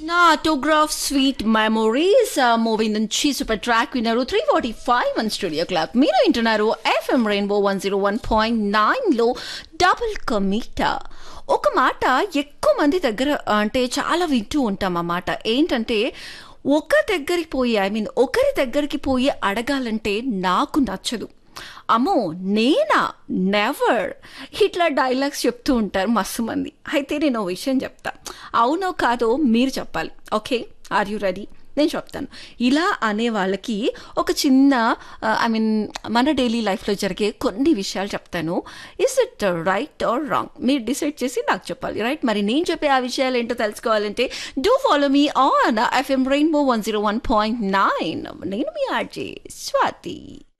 నా autograph sweet memories movie నుంచి super track విన్నారు three forty five one studio clock మీరు వింటున్నారు FM Rainbow one zero one point నైన్లో డబుల్ కమీటా ఒక మాట ఎక్కువ మంది దగ్గర అంటే చాలా వింటూ ఉంటాం ఆ మాట ఏంటంటే ఒక దగ్గరికి పోయి ఐ మీన్ ఒకరి దగ్గరికి పోయి అడగాలంటే నాకు నచ్చదు అమ్మో నేనా నెవర్ ఇట్లా డైలాగ్స్ చెప్తూ ఉంటారు మస్తు మంది అయితే నేను ఓ విషయం చెప్తా అవునో కాదో మీరు చెప్పాలి ఓకే ఆర్ యు రెడీ నేను చెప్తాను ఇలా అనే వాళ్ళకి ఒక చిన్న ఐ మీన్ మన డైలీ లైఫ్లో జరిగే కొన్ని విషయాలు చెప్తాను is it right or wrong మీరు డిసైడ్ చేసి నాకు చెప్పాలి రైట్ మరి నేను చెప్పే ఆ విషయాలు ఏంటో తెలుసుకోవాలంటే do follow me on FM Rainbow one zero one point nine నేను మీ ఆర్జే స్వాతి